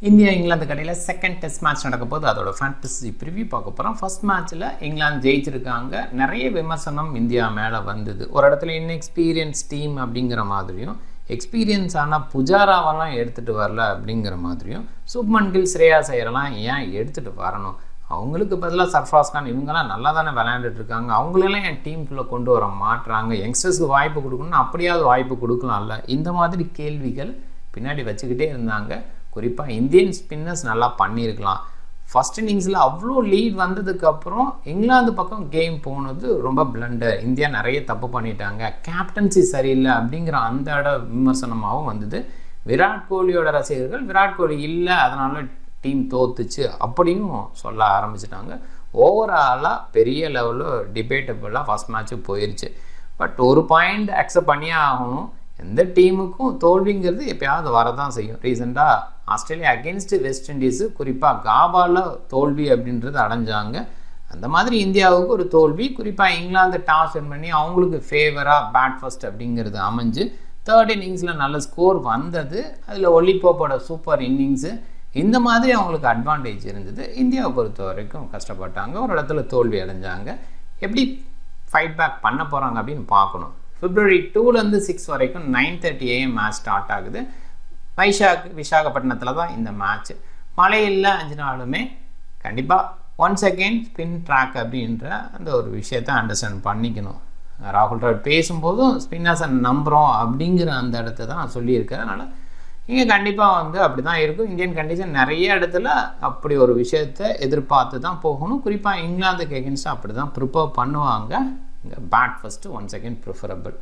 India England கடையில் second test match நடக்க போது அதோட ஃபேண்டசி ப்ரிவியூ பார்க்க போகிறோம் ஃபர்ஸ்ட் மேட்ச்சில் இங்கிலாந்து ஜெயிச்சிருக்காங்க நிறைய விமர்சனம் இந்தியா மேலே வந்தது ஒரு இடத்துல இன்எக்ஸ்பீரியன்ஸ் டீம் அப்படிங்கிற மாதிரியும் எக்ஸ்பீரியன்ஸ் ஆனால் புஜாராவெல்லாம் எடுத்துகிட்டு வரல அப்படிங்கிற மாதிரியும் சுப்மன் கில் ஸ்ரேயா செய்யறலாம் ஏன் எடுத்துகிட்டு வரணும் அவங்களுக்கு பதிலாக சர்ஃபாஸ் கான் இவங்கெல்லாம் நல்லா தானே விளையாண்டுட்டு இருக்காங்க அவங்களெல்லாம் என் டீமுக்குள்ளே கொண்டு வர மாட்டுறாங்க யங்ஸ்டர்ஸ்க்கு வாய்ப்பு கொடுக்கணும்னு அப்படியாவது வாய்ப்பு கொடுக்கலாம்ல இந்த மாதிரி கேள்விகள் பின்னாடி வச்சுக்கிட்டே இருந்தாங்க குறிப்பாக இந்தியன் ஸ்பின்னர்ஸ் நல்லா பண்ணியிருக்கலாம் ஃபஸ்ட் இன்னிங்ஸில் அவ்வளோ லீட் வந்ததுக்கப்புறம் இங்கிலாந்து பக்கம் கேம் போனது ரொம்ப பிளண்டர் இந்தியா நிறைய தப்பு பண்ணிட்டாங்க கேப்டன்சி சரியில்லை அப்படிங்கிற அந்த இட விமர்சனமாகவும் வந்தது விராட் கோலியோட ரசிகர்கள் விராட் கோலி இல்லை அதனால் டீம் தோத்துச்சு அப்படியும் சொல்ல ஆரம்பிச்சிட்டாங்க ஓவராலாக பெரிய லெவலில் டிபேட்டபுளாக ஃபஸ்ட் மேட்ச்சு போயிடுச்சு பட் ஒரு பாயிண்ட் அக்செப்ட் பண்ணியே ஆகணும் எந்த டீமுக்கும் தோல்விங்கிறது எப்பயாவது வரதான் செய்யும் ரீசெண்டாக ஆஸ்திரேலியா அகேன்ஸ்ட் வெஸ்ட் இண்டீஸு குறிப்பாக காபாவில் தோல்வி அப்படின்றது அடைஞ்சாங்க அந்த மாதிரி இந்தியாவுக்கு ஒரு தோல்வி குறிப்பாக இங்கிலாந்து டாஸ் வின் பண்ணி அவங்களுக்கு ஃபேவராக பேட் ஃபர்ஸ்ட் அப்படிங்கிறது அமைஞ்சு தேர்ட் இன்னிங்ஸில் நல்ல ஸ்கோர் வந்தது அதில் ஒல்லிப்போப்போட சூப்பர் இன்னிங்ஸு இந்த மாதிரி அவங்களுக்கு அட்வான்டேஜ் இருந்தது இந்தியாவை பொறுத்த வரைக்கும் கஷ்டப்பட்டாங்க ஒரு இடத்துல தோல்வி அடைஞ்சாங்க எப்படி ஃபைட் பேக் பண்ண போகிறாங்க அப்படின்னு பார்க்கணும் பிப்ரவரி டூலேருந்து சிக்ஸ் வரைக்கும் nine thirty AM match start ஆகுது வைஷாக் விசாகப்பட்டினத்தில் தான் இந்த மேட்ச் மழை இல்லை அஞ்சு நாளுமே கண்டிப்பாக ஒன் செகண்ட் ஸ்பின் ட்ராக் அப்படின்ற அந்த ஒரு விஷயத்த அண்டர்ஸ்டாண்ட் பண்ணிக்கணும் ராகுல் டிராவிட் பேசும்போதும் ஸ்பின்னர்ஸை நம்புகிறோம் அப்படிங்கிற அந்த இடத்த தான் நான் சொல்லியிருக்கேன் அதனால் இங்கே கண்டிப்பாக வந்து அப்படி தான் இருக்கும் இந்தியன் கண்டிஷன் நிறைய இடத்துல அப்படி ஒரு விஷயத்தை எதிர்பார்த்து தான் போகணும் குறிப்பாக இங்கிலாந்துக்கு எகென்ஸ்டாக அப்படி தான் ப்ரிப்பேர் பண்ணுவாங்க இங்கே bat first one second preferable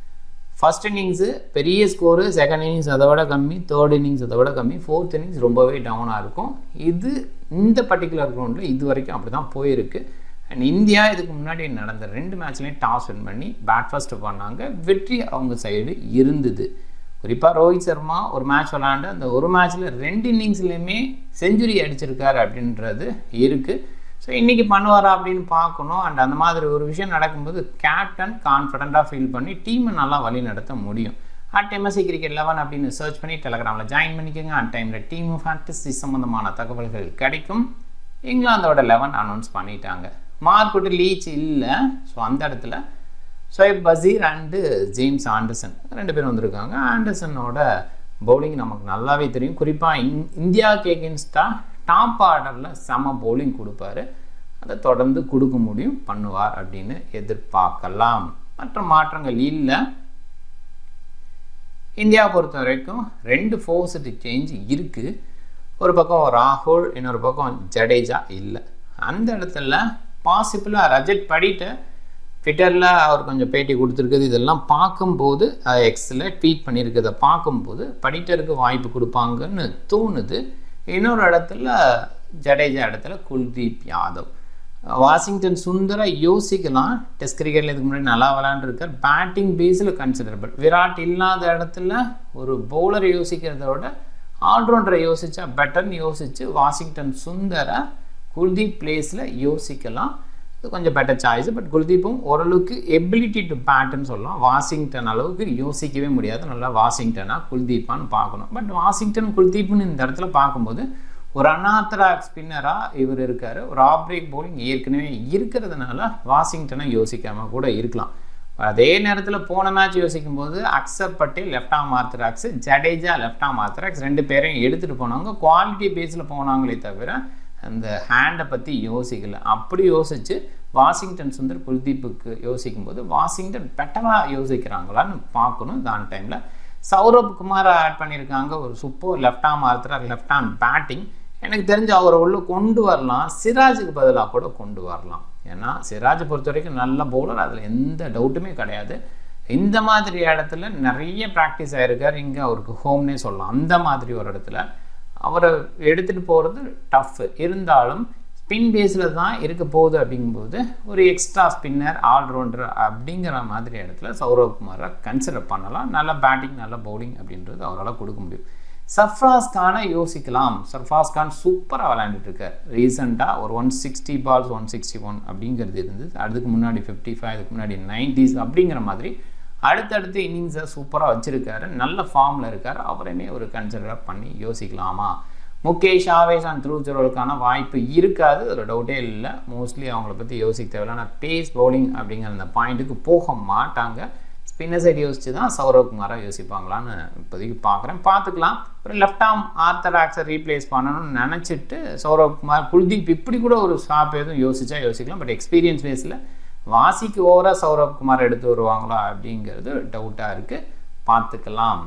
first innings பெரிய ஸ்கோரு செகண்ட் இன்னிங்ஸ் அதை விட கம்மி தேர்ட் இன்னிங்ஸ் அதை விட கம்மி ஃபோர்த் இன்னிங்ஸ் ரொம்பவே டவுனாக இருக்கும் இது இந்த பர்டிகுலர் கிரவுண்டில் இது வரைக்கும் அப்படி தான் போயிருக்கு அண்ட் இந்தியா இதுக்கு முன்னாடி நடந்த ரெண்டு மேட்ச்லேயும் டாஸ் வின் பண்ணி பேட் ஃபஸ்ட்டு பண்ணாங்க வெற்றி அவங்க சைடு இருந்தது குறிப்பாக ரோஹித் சர்மா ஒரு மேட்ச் விளாண்டு அந்த ஒரு மேட்ச்சில் ரெண்டு இன்னிங்ஸ்லேயுமே செஞ்சுரி அடிச்சிருக்காரு அப்படின்றது இருக்குது ஸோ இன்றைக்கி பண்ணுவாரா அப்படின்னு பார்க்கணும் அண்ட் அந்த மாதிரி ஒரு விஷயம் நடக்கும்போது கேப்டன் கான்ஃபிடண்ட்டாக ஃபீல் பண்ணி டீமை நல்லா வழி நடத்த முடியும் அட் எம்எஸ்சி கிரிக்கெட் லெவன் அப்படின்னு சர்ச் பண்ணி டெலகிராமில் ஜாயின் பண்ணிக்கோங்க அட் டைமில் டீம் ஃபேண்டசி சம்மந்தமான தகவல்கள் கிடைக்கும் இங்கிலாந்தோட லெவன் அனௌன்ஸ் பண்ணிட்டாங்க மார்க்குட்டு லீச் இல்லை ஸோ அந்த இடத்துல Shoaib Bashir and James Anderson ரெண்டு பேரும் வந்திருக்காங்க ஆண்டர்சனோட பவுலிங் நமக்கு நல்லாவே தெரியும் குறிப்பாக இந் இந்தியாவுக்கு எகென்ஸ்டாக டாப் ஆர்டரில் செம பவுலிங் கொடுப்பாரு அதை தொடர்ந்து கொடுக்க முடியும் பண்ணுவார் அப்படின்னு எதிர்பார்க்கலாம் மற்ற மாற்றங்கள் இல்லை இந்தியாவை பொறுத்த வரைக்கும் ரெண்டு ஃபோர்ஸிட்டு சேஞ்ச் இருக்குது ஒரு பக்கம் ராகுல் இன்னொரு பக்கம் ஜடேஜா இல்லை அந்த இடத்துல பாசிபிளாக ரஜத் படிட்ட ட்விட்டரில் அவர் கொஞ்சம் பேட்டி கொடுத்துருக்குது இதெல்லாம் பார்க்கும்போது எக்ஸில் ட்வீட் பண்ணியிருக்கிறத பார்க்கும்போது படிட்டருக்கு வாய்ப்பு கொடுப்பாங்கன்னு தோணுது இன்னொரு இடத்துல ஜடேஜா இடத்துல குல்தீப் யாதவ் வாஷிங்டன் சுந்தரா யோசிக்கலாம் டெஸ்ட் கிரிக்கெட்டில் இதுக்கு முன்னாடி நல்லா விளாண்டுருக்கார் பேட்டிங் பேஸில் கன்சிடரபிள் விராட் இல்லாத இடத்துல ஒரு பவுலரை யோசிக்கிறத விட ஆல்ரவுண்டரை யோசித்தா பெட்டர்னு யோசித்து வாஷிங்டன் சுந்தரா குல்தீப் பிளேஸில் யோசிக்கலாம் இது கொஞ்சம் பெட்டர் சாய்ஸ் பட் குல்தீப்பும் ஓரளவுக்கு எபிலிட்டி டு பேட்டுன்னு சொல்லலாம் வாஷிங்டன் அளவுக்கு யோசிக்கவே முடியாது நல்லா வாஷிங்டனா குல்தீப்பான்னு பார்க்கணும் பட் வாஷிங்டன் குல்தீப்னு இந்த இடத்துல பார்க்கும்போது ஒரு அனாத்தராக் ஸ்பின்னராக இவர் இருக்கார் ஒரு ஆப்ரேக் போலிங் ஏற்கனவே இருக்கிறதுனால வாஷிங்டனை யோசிக்காமல் கூட இருக்கலாம் அதே நேரத்தில் போன மேட்ச் யோசிக்கும் போது Axar Patel left arm ஆர்த்தராக்ஸ் Jadeja left arm ஆர்த்தராக்ஸ் ரெண்டு பேரையும் எடுத்துகிட்டு போனாங்க குவாலிட்டி பேஸில் போனாங்களே தவிர அந்த ஹேண்டை பற்றி யோசிக்கல அப்படி யோசித்து வாஷிங்டன் சுந்தர் குல்தீப்புக்கு யோசிக்கும் போது வாஷிங்டன் பெட்டராக யோசிக்கிறாங்களான்னு பார்க்கணும் தான் டைமில் சௌரப் குமாரை ஆட் பண்ணியிருக்காங்க ஒரு super left arm ஆர்த்தராக் left arm batting எனக்கு தெரிஞ்சு அவரை உள்ள கொண்டு வரலாம் சிராஜுக்கு பதிலாக கூட கொண்டு வரலாம் ஏன்னா சிராஜை பொறுத்த வரைக்கும் நல்ல பவுலர் அதில் எந்த டவுட்டுமே கிடையாது இந்த மாதிரி இடத்துல நிறைய ப்ராக்டிஸ் ஆகிருக்கார் இங்கே அவருக்கு ஹோம்னே சொல்லலாம் அந்த மாதிரி ஒரு இடத்துல அவரை எடுத்துகிட்டு போகிறது டஃப் இருந்தாலும் ஸ்பின் பேஸில் தான் இருக்க போகுது அப்படிங்கும்போது ஒரு எக்ஸ்ட்ரா ஸ்பின்னர் ஆல்ரவுண்டர் அப்படிங்கிற மாதிரி இடத்துல சௌரவ்குமாரை கன்சிடர் பண்ணலாம் நல்ல பேட்டிங் நல்ல பவுலிங் அப்படின்றது அவரால் கொடுக்க முடியும் சர்ஃப்ராஸ் கானை யோசிக்கலாம் சர்ஃப்ராஸ் கான் சூப்பராக விளையாண்டுட்டு இருக்கார் ரீசெண்டாக ஒரு one sixty balls one sixty one அப்படிங்கிறது இருந்தது அதுக்கு முன்னாடி ஃபிஃப்டி ஃபைவ் அதுக்கு முன்னாடி நைன்டிஸ் அப்படிங்கிற மாதிரி அடுத்தடுத்து இன்னிங்ஸை சூப்பராக வச்சுருக்காரு நல்ல ஃபார்மில் இருக்கார் அவரையுமே ஒரு கன்சிடராக பண்ணி யோசிக்கலாமா முகேஷ் ஆவேஷ் அண்ட் த்ரூச்சரோலுக்கான வாய்ப்பு இருக்காது அதில் டவுட்டே இல்லை மோஸ்ட்லி அவங்கள பற்றி யோசிக்க தேவையில்ல ஆனால் பேஸ் பவுலிங் அப்படிங்கிற அந்த பாயிண்ட்டுக்கு போக மாட்டாங்க ஸ்பின்னர் சைடு யோசிச்சு தான் சௌரவ் குமாராக யோசிப்பாங்களான்னு இப்போதைக்கு பார்க்குறேன் பார்த்துக்கலாம் அப்புறம் லெஃப்ட் ஆர்ம் ஆர்த்தர் ஆக்ஸை ரீப்ளேஸ் பண்ணணும்னு நினச்சிட்டு சௌரவ் குமார் குல்தீப் இப்படி கூட ஒரு ஸ்டாப் எதுவும் யோசிச்சா யோசிக்கலாம் பட் எக்ஸ்பீரியன்ஸ் பேஸில் வாசிக்கு ஓவராக சௌரவ் குமார் எடுத்து வருவாங்களா அப்படிங்கிறது டவுட்டாக இருக்குது பார்த்துக்கலாம்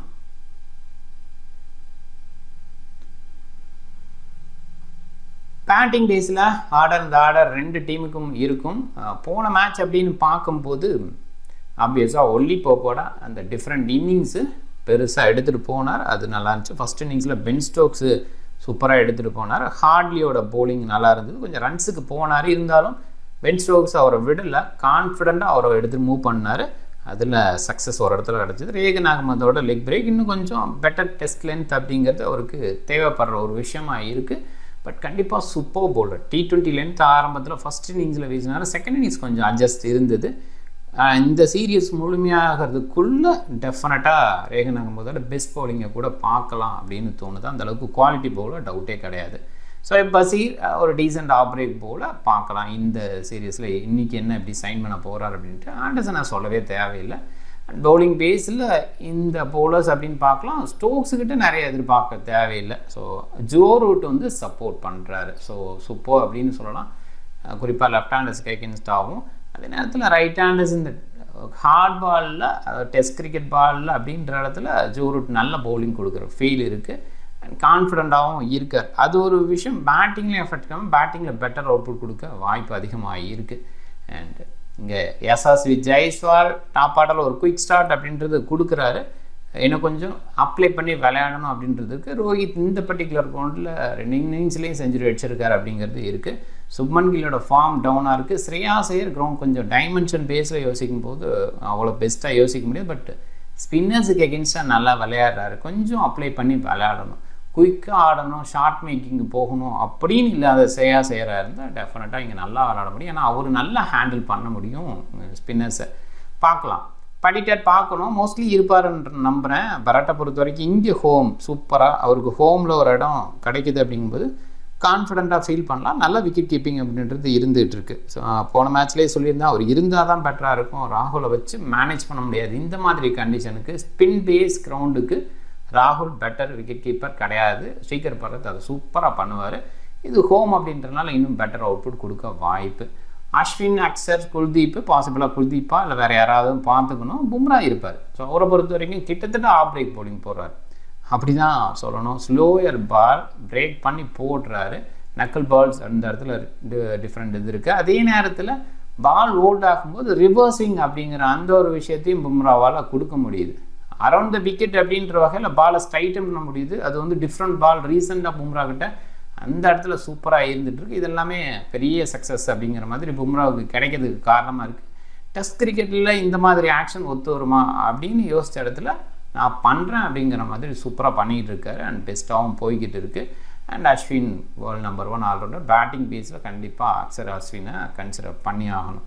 பேட்டிங் டேஸில் ஆர்டர் இந்த ஆர்டர் ரெண்டு டீமுக்கும் இருக்கும் போன மேட்ச் அப்படின்னு பார்க்கும்போது ஆப்வியஸாக ஒல்லி போப்போட அந்த டிஃப்ரெண்ட் இன்னிங்ஸு பெருசாக எடுத்துகிட்டு போனார் அது நல்லா இருந்துச்சு ஃபஸ்ட் இன்னிங்ஸில் பென் ஸ்டோக்ஸு சூப்பராக எடுத்துகிட்டு போனார் ஹார்ட்லியோட போலிங் நல்லா இருந்தது கொஞ்சம் ரன்ஸுக்கு போனார் இருந்தாலும் பென் ஸ்டோக்ஸ் அவரை விடலை கான்ஃபிடெண்ட்டாக அவரை எடுத்துகிட்டு மூவ் பண்ணார் அதில் சக்ஸஸ் ஒரு இடத்துல கிடச்சிது ரேகன் அகமதோட லெக் பிரேக் இன்னும் கொஞ்சம் பெட்டர் டெஸ்ட் லென்த் அப்படிங்கிறது அவருக்கு தேவைப்படுற ஒரு விஷயமா இருக்குது பட் கண்டிப்பாக super bowler T twenty length ஆரம்பத்தில் ஃபஸ்ட் இன்னிங்ஸில் வீசினார் செகண்ட் இன்னிங்ஸ் கொஞ்சம் அட்ஜஸ்ட் இருந்தது இந்த சீரியஸ் முழுமையாகிறதுக்குள்ளே டெஃபினட்டாக ரேகன் அகமதோட பெஸ்ட் பவுலிங்கை கூட பார்க்கலாம் அப்படின்னு தோணுது அந்தளவுக்கு குவாலிட்டி பவுலர் டவுட்டே கிடையாது ஸோ பசீர் ஒரு டீசெண்ட் ஆப்ரேக் போல் பார்க்கலாம் இந்த சீரியஸில் இன்றைக்கி என்ன எப்படி சைன் பண்ண போகிறார் அப்படின்ட்டு ஆண்டர்சனை சொல்லவே தேவையில்லை அண்ட் பவுலிங் பேஸில் இந்த பவுலர்ஸ் அப்படின்னு பார்க்கலாம் ஸ்டோக்ஸுக்கிட்ட நிறைய எதிர்பார்க்க தேவையில்லை ஸோ ஜோ ரூட் வந்து சப்போர்ட் பண்ணுறாரு ஸோ சூப்பர் அப்படின்னு சொல்லலாம் குறிப்பாக லெஃப்ட் ஹேண்டர்ஸ்க்கு எகென்ஸ்டாகவும் அதே நேரத்தில் ரைட் ஹேண்டர்ஸ் இந்த ஹார்ட் பாலில் டெஸ்ட் கிரிக்கெட் பாலில் அப்படின்ற இடத்துல ஜோ ரூட் நல்ல பவுலிங் கொடுக்குற ஃபீல் இருக்குது அண்ட் கான்ஃபிடண்ட்டாகவும் இருக்கார் அது ஒரு விஷயம் பேட்டிங்லேயும் எஃபெக்ட் ஆகாமல் பேட்டிங்கில் பெட்டர் அவுட்புட் கொடுக்க வாய்ப்பு அதிகமாக இருக்குது அண்ட் இங்கே எஸ்எஸ்வி ஜெய்ஸ்வால் டாப் ஆர்டரில் ஒரு குயிக் ஸ்டார்ட் அப்படின்றது கொடுக்குறாரு இன்னும் கொஞ்சம் அப்ளை பண்ணி விளையாடணும் அப்படின்றதுக்கு ரோஹித் இந்த பர்டிகுலர் கவுண்டில் ரெண்டு இன்னிங்ஸ்லேயும் செஞ்சுரி அடிச்சிருக்காரு அப்படிங்கிறது இருக்குது சுப்மன் கில்லோட ஃபார்ம் டவுனாக இருக்குது ஸ்ரேயா சேர் கிரவுண்ட் கொஞ்சம் டைமென்ஷன் பேஸில் யோசிக்கும் போது அவ்வளோ பெஸ்ட்டாக யோசிக்க முடியாது பட் ஸ்பின்னர்ஸுக்கு எகென்ஸ்டாக நல்லா விளையாடுறாரு கொஞ்சம் அப்ளை பண்ணி விளையாடணும் குயிக்காக ஆடணும் ஷார்ட் மேக்கிங் போகணும் அப்படின்னு இல்லாத செய்யா செய்கிறா இருந்தால் டெஃபினட்டாக இங்கே நல்லா விளையாட முடியும் ஏன்னா அவர் நல்லா ஹேண்டில் பண்ண முடியும் ஸ்பின்னர்ஸை பார்க்கலாம் படிட்டர் பார்க்கணும் மோஸ்ட்லி இருப்பாருன்ற நம்புகிறேன் பரட்டை பொறுத்த வரைக்கும் இங்கே ஹோம் சூப்பராக அவருக்கு ஹோமில் ஒரு இடம் கிடைக்குது அப்படிங்கும்போது கான்ஃபிடெண்ட்டாக ஃபீல் பண்ணலாம் நல்ல விக்கெட் கீப்பிங் அப்படின்றது இருந்துகிட்டு இருக்கு ஸோ போன மேட்ச்லேயே சொல்லியிருந்தேன் அவர் இருந்தால் தான் பெட்டராக இருக்கும் ராகுலை வச்சு மேனேஜ் பண்ண முடியாது இந்த மாதிரி கண்டிஷனுக்கு ஸ்பின் பேஸ் கிரவுண்டுக்கு ராகுல் பெட்டர் விக்கெட் கீப்பர் கிடையாது ஸ்ரீகர் பரத் அதை சூப்பராக பண்ணுவார் இது ஹோம் அப்படின்றனால இன்னும் பெட்டர் அவுட்புட் கொடுக்க வாய்ப்பு அஸ்வின் அக்சர் குல்தீப் பாசிபிளாக குல்தீப்பா இல்லை வேறு யாராவது பார்த்துக்கணும் பும்ரா இருப்பார் ஸோ அவரை பொறுத்த வரைக்கும் கிட்டத்தட்ட ஆஃப் பிரேக் போலிங் போடுறாரு அப்படி தான் சொல்லணும் ஸ்லோயர் பால் பிரேக் பண்ணி போடுறாரு நக்கல் பால்ஸ் அந்த இடத்துல டிஃப்ரெண்ட் இது இருக்குது அதே நேரத்தில் பால் ஓல்ட் ஆகும்போது ரிவர்சிங் அப்படிங்கிற அந்த ஒரு விஷயத்தையும் பும்ராவால் கொடுக்க முடியுது அரவுண்ட் த விக்கெட் அப்படின்ற வகையில் பாலை ஸ்ட்ரைட்டன் பண்ண முடியுது அது வந்து டிஃப்ரெண்ட் பால் ரீசெண்டாக பும்ரா கிட்ட அந்த இடத்துல சூப்பராக இருந்துட்டு இருக்கு இது எல்லாமே பெரிய சக்ஸஸ் அப்படிங்கிற மாதிரி பும்ராவுக்கு கிடைக்கிறதுக்கு காரணமாக இருக்குது டெஸ்ட் கிரிக்கெட்டில் இந்த மாதிரி ஆக்ஷன் ஒத்து வருமா அப்படின்னு யோசித்த இடத்துல நான் பண்ணுறேன் அப்படிங்கிற மாதிரி சூப்பராக பண்ணிகிட்டு இருக்காரு அண்ட் பெஸ்ட்டாகவும் போய்கிட்டு இருக்குது and Ashwin world number one allrounder batting பேஸில் கண்டிப்பாக அக்சர் அஸ்வினை கன்சிடர் பண்ணி ஆகணும்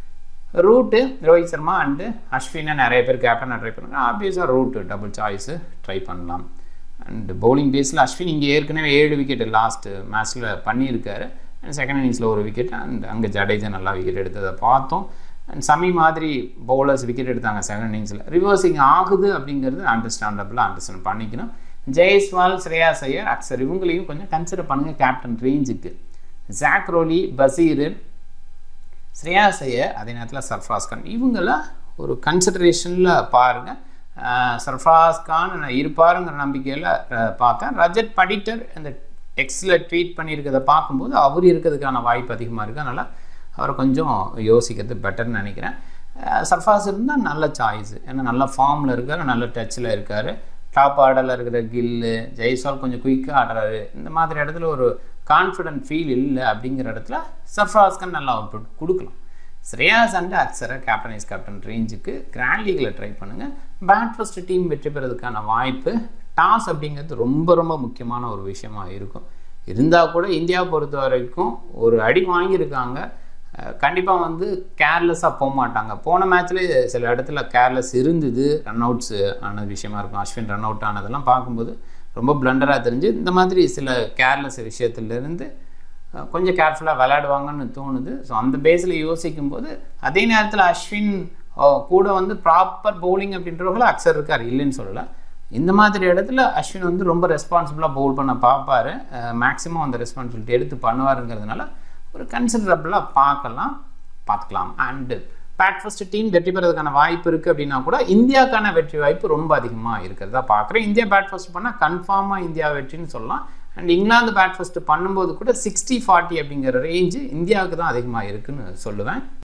ரூட்டு ரோஹித் சர்மா அண்டு அஸ்வினை நிறைய பேர் கேப்டனாக ட்ரை பண்ணுறாங்க ஆப்வியஸாக ரூட்டு டபுள் சாய்ஸு ட்ரை பண்ணலாம் அண்ட் பவுலிங் பேஸில் அஸ்வின் இங்கே ஏற்கனவே ஏழு விக்கெட் லாஸ்ட்டு மேட்ச்சில் பண்ணியிருக்காரு அண்ட் செகண்ட் இன்னிங்ஸில் ஒரு விக்கெட் அண்ட் அங்கே ஜடேஜா நல்லா விக்கெட் எடுத்ததை பார்த்தோம் அண்ட் சமி மாதிரி பவுலர்ஸ் விக்கெட் எடுத்தாங்க செகண்ட் இன்னிங்ஸில் ரிவர்சிங் ஆகுது அப்படிங்கிறது அண்டர்ஸ்டாண்டபிளாக அண்டர்ஸ்டாண்ட் பண்ணிக்கணும் ஜெய்ஸ்வால் ஸ்ரேயா ஐயர் அக்சர் இவங்களையும் கொஞ்சம் கன்சிடர் பண்ணுங்கள் கேப்டன் ரேஞ்சுக்கு ஜாக் ரோலி பசீர் ஸ்ரேயா ஐயர் அதே நேரத்தில் சர்ஃப்ராஸ் கான் இவங்கள ஒரு கன்சிடரேஷனில் பாருங்கள் சர்ஃப்ராஸ் கான் இருப்பாருங்கிற நம்பிக்கையில் பார்த்தேன் ரஜத் படிட்டர் இந்த எக்ஸில் ட்வீட் பண்ணியிருக்கிறத பார்க்கும்போது அவர் இருக்கிறதுக்கான வாய்ப்பு அதிகமாக இருக்குது அதனால் அவரை கொஞ்சம் யோசிக்கிறது பெட்டர்னு நினைக்கிறேன் சர்ஃபாஸ் இருந்தால் நல்ல சாய்ஸ் ஏன்னா நல்ல ஃபார்மில் இருக்கார் நல்ல டச்சில் இருக்கார் டாப் ஆர்டரில் இருக்கிற கில்லு ஜெய்ஸ்வால் கொஞ்சம் குயிக்காக ஆடுறாரு இந்த மாதிரி இடத்துல ஒரு கான்ஃபிடென்ட் ஃபீல் இல்லை அப்படிங்கிற இடத்துல சர்ஃபாஸ்க்கு நல்ல அவுட்புட் கொடுக்கலாம் ஸ்ரேயாஸ் அண்ட் அக்சரை கேப்டன் இஸ் கேப்டன் ரேஞ்சுக்கு கிராண்ட் லீகில் ட்ரை பண்ணுங்கள் பேட் ஃபஸ்ட் டீம் வெற்றி பெறதுக்கான வாய்ப்பு டாஸ் அப்படிங்கிறது ரொம்ப ரொம்ப முக்கியமான ஒரு விஷயமா இருக்கும் இருந்தால் கூட இந்தியா பொறுத்த வரைக்கும் ஒரு அடி வாங்கியிருக்காங்க கண்டிப்பாக வந்து கேர்லெஸ்ஸாக போக மாட்டாங்க போன மேட்ச்லேயே சில இடத்துல கேர்லெஸ் இருந்தது ரன் அவுட்ஸ் ஆன விஷயமா இருக்கும் அஸ்வின் ரன் அவுட் ஆனதெல்லாம் பார்க்கும்போது ரொம்ப பிளண்டராக தெரிஞ்சு இந்த மாதிரி சில கேர்லெஸ் விஷயத்துலேருந்து அஹ், கொஞ்சம் கேர்ஃபுல்லாக விளையாடுவாங்கன்னு தோணுது ஸோ அந்த பேஸில் யோசிக்கும்போது அதே நேரத்தில் அஸ்வின் அஹ், கூட வந்து ப்ராப்பர் பவுலிங் அப்படின்றவங்கள அக்சர் இருக்கார் இல்லைன்னு சொல்லலை இந்த மாதிரி இடத்துல அஸ்வின் வந்து ரொம்ப ரெஸ்பான்சிபிளாக பவுல் பண்ண பார்ப்பாரு மேக்ஸிமம் அந்த ரெஸ்பான்சிபிலிட்டி எடுத்து பண்ணுவாருங்கிறதுனால ஒரு கன்சிடரபிளாக பார்க்கலாம் பார்த்துக்கலாம் அண்டு பேட் ஃபர்ஸ்ட் டீம் வெற்றி பெறதுக்கான வாய்ப்பு இருக்குது அப்படின்னா கூட இந்தியாவுக்கான வெற்றி வாய்ப்பு ரொம்ப அதிகமாக இருக்கிறதா பார்க்குறேன் இந்தியா பேட் ஃபர்ஸ்ட் பண்ணால் கன்ஃபார்மாக இந்தியா வெற்றின்னு சொல்லலாம் அண்ட் இங்கிலாந்து பேட் ஃபர்ஸ்ட் பண்ணும்போது கூட சிக்ஸ்டி ஃபார்ட்டி அப்படிங்கிற ரேஞ்சு இந்தியாவுக்கு தான் அதிகமாக இருக்குன்னு சொல்லுவேன்